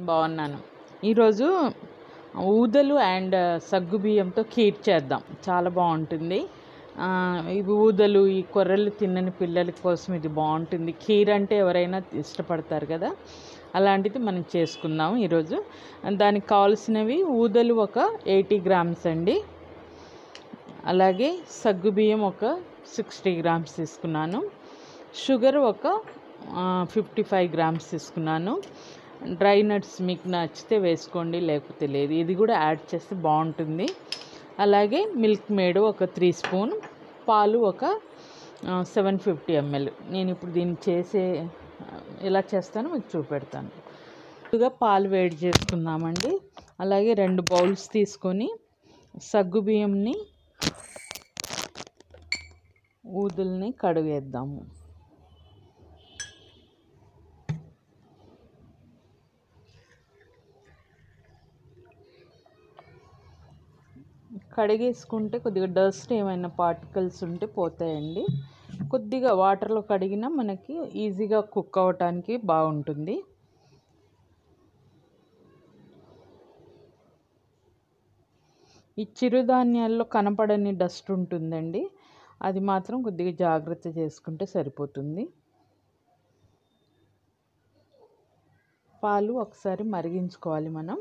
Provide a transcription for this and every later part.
బాగున్నాను ఈరోజు ఊదలు అండ్ సగ్గు బియ్యంతో ఖీర్ చేద్దాం చాలా బాగుంటుంది ఆ, ఇవి ఊదలు ఈ కొర్రలు తిన్నని పిల్లల కోసం ఇది బాగుంటుంది ఖీర్ అంటే ఎవరైనా ఇష్టపడతారు కదా అలాంటిది మనం చేసుకుందాం ఈరోజు దానికి కావాల్సినవి ఊదలు ఒక ఎయిటీ గ్రామ్స్ అండి అలాగే సగ్గు బియ్యం ఒక సిక్స్టీ గ్రామ్స్ తీసుకున్నాను షుగర్ ఒక ఫిఫ్టీ ఫైవ్ గ్రామ్స్ తీసుకున్నాను డ్రై నట్స్ మీకు నచ్చితే వేసుకోండి లేకపోతే లేదు ఇది కూడా యాడ్ చేస్తే బాగుంటుంది అలాగే మిల్క్ మేడ్ ఒక త్రీ స్పూన్ పాలు ఒక సెవెన్ ఫిఫ్టీ ఎంఎల్ నేను ఇప్పుడు దీన్ని చేసే ఆ, ఎలా చేస్తానో మీకు చూపెడతాను ముందుగా పాలు వేడి చేసుకుందామండి అలాగే రెండు బౌల్స్ తీసుకొని సగ్గు బియ్యంని ఊదుల్ని కడిగేద్దాము కడిగేసుకుంటే కొద్దిగా డస్ట్ ఏమైనా పార్టికల్స్ ఉంటే పోతాయండి కొద్దిగా వాటర్లో కడిగినా మనకి ఈజీగా కుక్ అవ్వటానికి బాగుంటుంది ఈ చిరుధాన్యాల్లో కనపడని డస్ట్ ఉంటుందండి అది మాత్రం కొద్దిగా జాగ్రత్త చేసుకుంటే సరిపోతుంది పాలు ఒకసారి మరిగించుకోవాలి మనం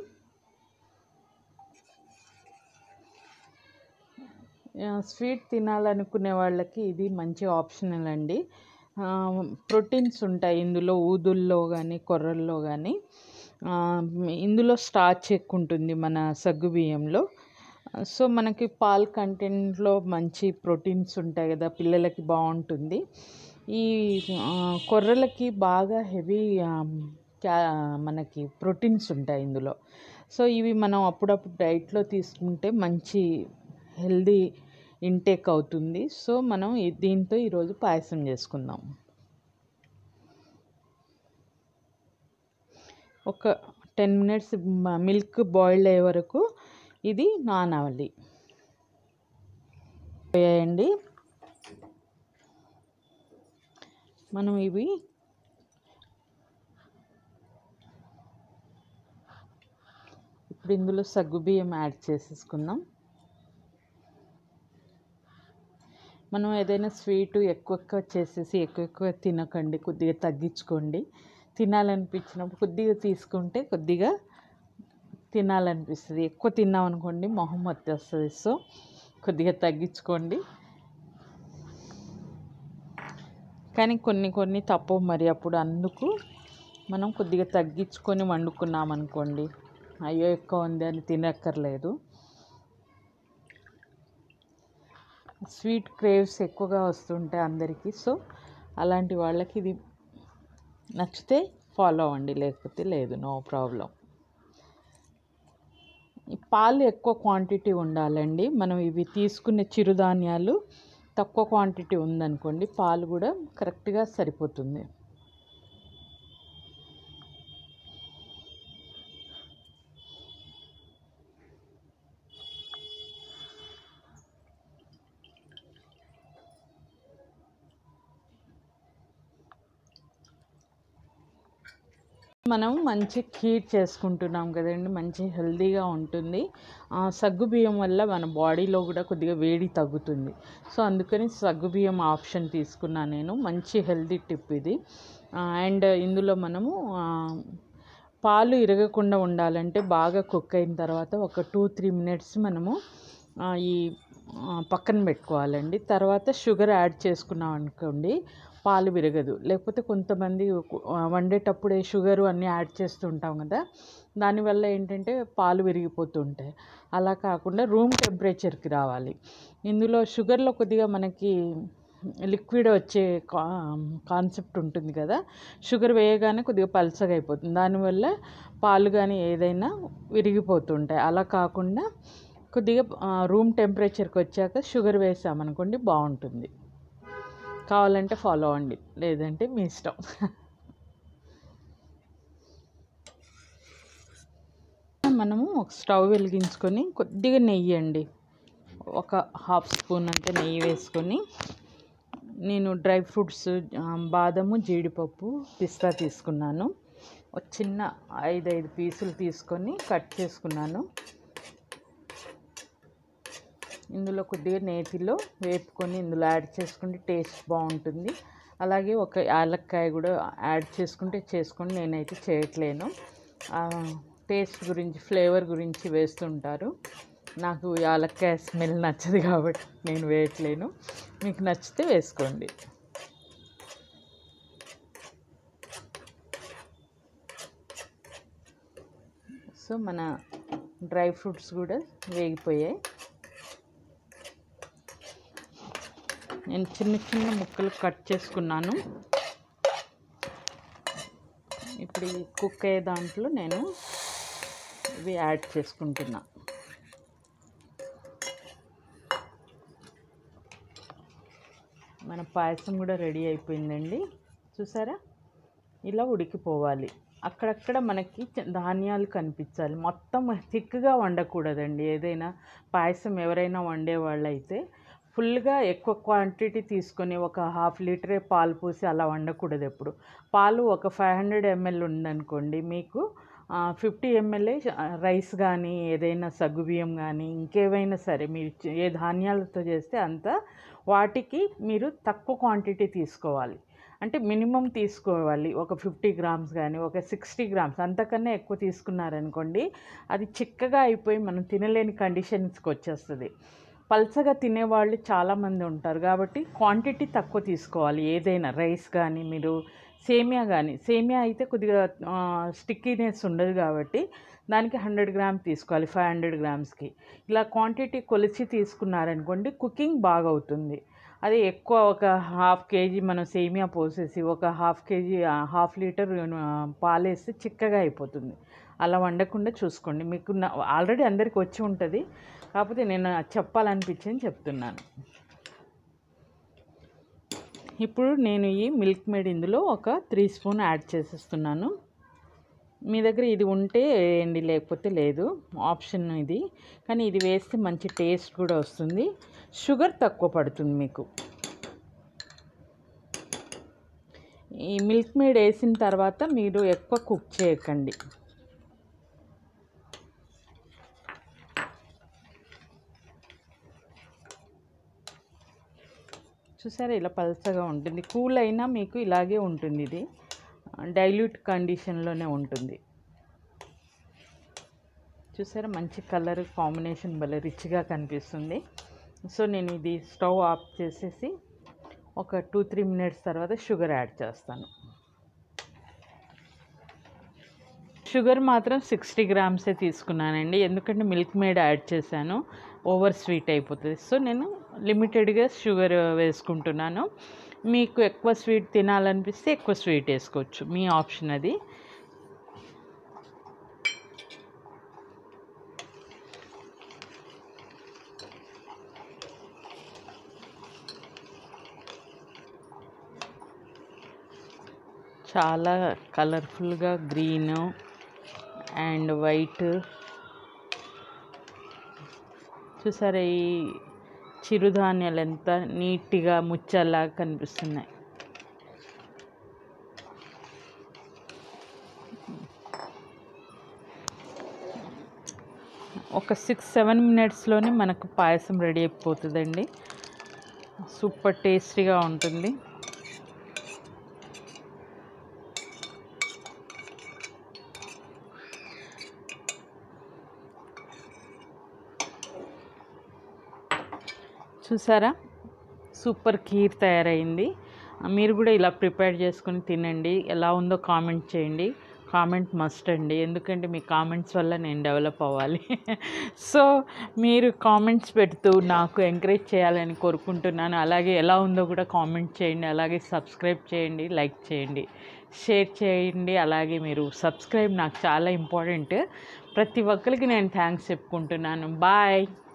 ఆ, స్వీట్ తినాలనుకునే వాళ్ళకి ఇది మంచి ఆప్షనల్ అండి ఆ, ప్రోటీన్స్ ఉంటాయి ఇందులో ఊదుల్లో కానీ కొర్రల్లో కానీ ఆ, ఇందులో స్టార్చ్ ఎక్కువ ఉంటుంది మన సగ్గు బియ్యంలో సో మనకి పాల్ కంటెంట్లో మంచి ప్రోటీన్స్ ఉంటాయి కదా పిల్లలకి బాగుంటుంది ఈ ఆ, కొర్రలకి బాగా హెవీ క్యా మనకి ప్రోటీన్స్ ఉంటాయి ఇందులో సో ఇవి మనం అప్పుడప్పుడు డైట్లో తీసుకుంటే మంచి హెల్దీ ఇంటేక్ అవుతుంది సో మనం ఈ- దీంతో ఈరోజు పాయసం చేసుకుందాం ఒక టెన్ మినిట్స్ మిల్క్ బాయిల్ అయ్యే వరకు ఇది నానవాలి వేయండి మనం ఇవి ఇప్పుడు ఇందులో సగ్గుబియ్యం యాడ్ చేసేసుకుందాం మనం ఏదైనా స్వీట్ ఎక్కువ ఎక్కువ చేసేసి ఎక్కువ ఎక్కువ తినకండి కొద్దిగా తగ్గించుకోండి తినాలనిపించినప్పుడు కొద్దిగా తీసుకుంటే కొద్దిగా తినాలనిపిస్తుంది ఎక్కువ తిన్నాం అనుకోండి మొహం వచ్చేస్తుంది సో కొద్దిగా తగ్గించుకోండి కానీ కొన్ని కొన్ని తప్పవు మరి అప్పుడు అందుకు మనం కొద్దిగా తగ్గించుకొని వండుకున్నాం అనుకోండి అయ్యో ఎక్కువ ఉంది అని తినక్కర్లేదు స్వీట్ క్రేవ్స్ ఎక్కువగా వస్తుంటాయి అందరికీ సో అలాంటి వాళ్ళకి ఇది నచ్చితే ఫాలో అవ్వండి లేకపోతే లేదు నో ప్రాబ్లం ఈ పాలు ఎక్కువ క్వాంటిటీ ఉండాలండి మనం ఇవి తీసుకునే చిరుధాన్యాలు తక్కువ క్వాంటిటీ ఉందనుకోండి పాలు కూడా కరెక్ట్గా సరిపోతుంది మనం మంచి ఖీర్ చేసుకుంటున్నాం కదండి మంచి హెల్తీగా ఉంటుంది ఆ, సగ్గు బియ్యం వల్ల మన బాడీలో కూడా కొద్దిగా వేడి తగ్గుతుంది సో అందుకని సగ్గు బియ్యం ఆప్షన్ తీసుకున్నాను నేను మంచి హెల్తీ టిప్ ఇది అండ్ ఇందులో మనము ఆ, పాలు ఇరగకుండా ఉండాలంటే బాగా కుక్ అయిన తర్వాత ఒక టూ త్రీ మినిట్స్ మనము ఆ, ఈ ఆ, పక్కన పెట్టుకోవాలండి తర్వాత షుగర్ యాడ్ చేసుకున్నాం అనుకోండి పాలు విరగదు లేకపోతే కొంతమంది ఆ, వండేటప్పుడే షుగరు అన్నీ యాడ్ చేస్తుంటాం కదా దానివల్ల ఏంటంటే పాలు విరిగిపోతుంటాయి అలా కాకుండా రూమ్ టెంపరేచర్కి రావాలి ఇందులో షుగర్లో కొద్దిగా మనకి లిక్విడ్ వచ్చే కా కాన్సెప్ట్ ఉంటుంది కదా షుగర్ వేయగానే కొద్దిగా పల్చగా అయిపోతుంది దానివల్ల పాలు కానీ ఏదైనా విరిగిపోతుంటాయి అలా కాకుండా కొద్దిగా ఆ, రూమ్ టెంపరేచర్కి వచ్చాక షుగర్ వేసామనుకోండి బాగుంటుంది కావాలంటే ఫాలో అవ్వండి లేదంటే మీ ఇష్టం మనము ఒక స్టవ్ వెలిగించుకొని కొద్దిగా నెయ్యి అండి ఒక హాఫ్ స్పూన్ అంటే నెయ్యి వేసుకొని నేను డ్రై ఫ్రూట్స్ ఆ, బాదము జీడిపప్పు పిస్తా తీసుకున్నాను ఒక చిన్న ఐదు ఐదు పీసులు తీసుకొని కట్ చేసుకున్నాను ఇందులో కొద్దిగా నేతిలో వేపుకొని ఇందులో యాడ్ చేసుకుంటే టేస్ట్ బాగుంటుంది అలాగే ఒక యాలక్కాయ కూడా యాడ్ చేసుకుంటే చేసుకోండి నేనైతే చేయట్లేను ఆ, టేస్ట్ గురించి ఫ్లేవర్ గురించి వేస్తుంటారు నాకు యాలక్కాయ స్మెల్ నచ్చదు కాబట్టి నేను వేయట్లేను మీకు నచ్చితే వేసుకోండి సో మన డ్రై ఫ్రూట్స్ కూడా వేగిపోయాయి నేను చిన్న చిన్న ముక్కలు కట్ చేసుకున్నాను ఇప్పుడు ఈ కుక్ అయ్యే దాంట్లో నేను ఇవి యాడ్ చేసుకుంటున్నా మన పాయసం కూడా రెడీ అయిపోయిందండి చూసారా ఇలా ఉడికిపోవాలి అక్కడక్కడ మనకి చ- ధాన్యాలు కనిపించాలి మొత్తం థిక్గా వండకూడదండి ఏదైనా పాయసం ఎవరైనా వండే వాళ్ళైతే ఫుల్గా ఎక్కువ క్వాంటిటీ తీసుకొని ఒక హాఫ్ లీటరే పాలు పోసి అలా వండకూడదు ఎప్పుడు పాలు ఒక ఫైవ్ హండ్రెడ్ ఎంఎల్ ఉందనుకోండి మీకు ఫిఫ్టీ ఎంఎల్ఏ రైస్ కానీ ఏదైనా సగ్గుబియ్యం కానీ ఇంకేవైనా సరే మీరు చే- ఏ ధాన్యాలతో చేస్తే అంత వాటికి మీరు తక్కువ క్వాంటిటీ తీసుకోవాలి అంటే మినిమం తీసుకోవాలి ఒక ఫిఫ్టీ గ్రామ్స్ కానీ ఒక సిక్స్టీ గ్రామ్స్ అంతకన్నా ఎక్కువ తీసుకున్నారనుకోండి అది చిక్కగా అయిపోయి మనం తినలేని కండిషన్స్కి వచ్చేస్తుంది పల్చగా తినేవాళ్ళు చాలామంది ఉంటారు కాబట్టి క్వాంటిటీ తక్కువ తీసుకోవాలి ఏదైనా రైస్ కానీ మీరు సేమియా కానీ సేమియా అయితే కొద్దిగా స్టిక్కీనెస్ ఉండదు కాబట్టి దానికి హండ్రెడ్ గ్రామ్స్ తీసుకోవాలి ఫైవ్ హండ్రెడ్ గ్రామ్స్కి ఇలా క్వాంటిటీ కొలిచి తీసుకున్నారనుకోండి కుకింగ్ బాగా అవుతుంది అదే ఎక్కువ ఒక హాఫ్ కేజీ మనం సేమియా పోసేసి ఒక హాఫ్ కేజీ హాఫ్ లీటర్ పాలేస్తే చిక్కగా అయిపోతుంది అలా వండకుండా చూసుకోండి మీకు ఆల్రెడీ అందరికి వచ్చి ఉంటుంది కాకపోతే నేను చెప్పాలనిపించింది చెప్తున్నాను ఇప్పుడు నేను ఈ మిల్క్ మేడ్ ఇందులో ఒక త్రీ స్పూన్ యాడ్ చేసేస్తున్నాను మీ దగ్గర ఇది ఉంటే వేయండి లేకపోతే లేదు ఆప్షన్ ఇది కానీ ఇది వేస్తే మంచి టేస్ట్ కూడా వస్తుంది షుగర్ తక్కువ పడుతుంది మీకు ఈ మిల్క్ మేడ్ వేసిన తర్వాత మీరు ఎక్కువ కుక్ చేయకండి చూసారా ఇలా పల్చగా ఉంటుంది కూల్ అయినా మీకు ఇలాగే ఉంటుంది ఇది డైల్యూట్ కండిషన్లోనే ఉంటుంది చూసారా మంచి కలర్ కాంబినేషన్ భలే రిచ్గా కనిపిస్తుంది సో నేను ఇది స్టవ్ ఆఫ్ చేసేసి ఒక టూ త్రీ మినిట్స్ తర్వాత షుగర్ యాడ్ చేస్తాను షుగర్ మాత్రం సిక్స్టీ గ్రామ్సే తీసుకున్నానండి ఎందుకంటే మిల్క్ మేడ్ యాడ్ చేశాను ఓవర్ స్వీట్ అయిపోతుంది సో నేను లిమిటెడ్గా షుగర్ వేసుకుంటున్నాను మీకు ఎక్కువ స్వీట్ తినాలనిపిస్తే ఎక్కువ స్వీట్ వేసుకోవచ్చు మీ ఆప్షన్ అది చాలా కలర్ఫుల్గా గ్రీన్ అండ్ వైట్ చూసారా ఈ చిరుధాన్యాలు ఎంత నీట్గా ముచ్చల్లా కనిపిస్తున్నాయి ఒక సిక్స్ సెవెన్ మినిట్స్లోనే మనకు పాయసం రెడీ అయిపోతుందండి సూపర్ టేస్టీగా ఉంటుంది చూసారా సూపర్ ఖీర్ తయారైంది మీరు కూడా ఇలా ప్రిపేర్ చేసుకుని తినండి ఎలా ఉందో కామెంట్ చేయండి కామెంట్ మస్ట్ అండి ఎందుకంటే మీ కామెంట్స్ వల్ల నేను డెవలప్ అవ్వాలి సో మీరు కామెంట్స్ పెడుతూ నాకు ఎంకరేజ్ చేయాలని కోరుకుంటున్నాను అలాగే ఎలా ఉందో కూడా కామెంట్ చేయండి అలాగే సబ్స్క్రైబ్ చేయండి లైక్ చేయండి షేర్ చేయండి అలాగే మీరు సబ్స్క్రైబ్ నాకు చాలా ఇంపార్టెంట్ ప్రతి ఒక్కరికి నేను థ్యాంక్స్ చెప్పుకుంటున్నాను బాయ్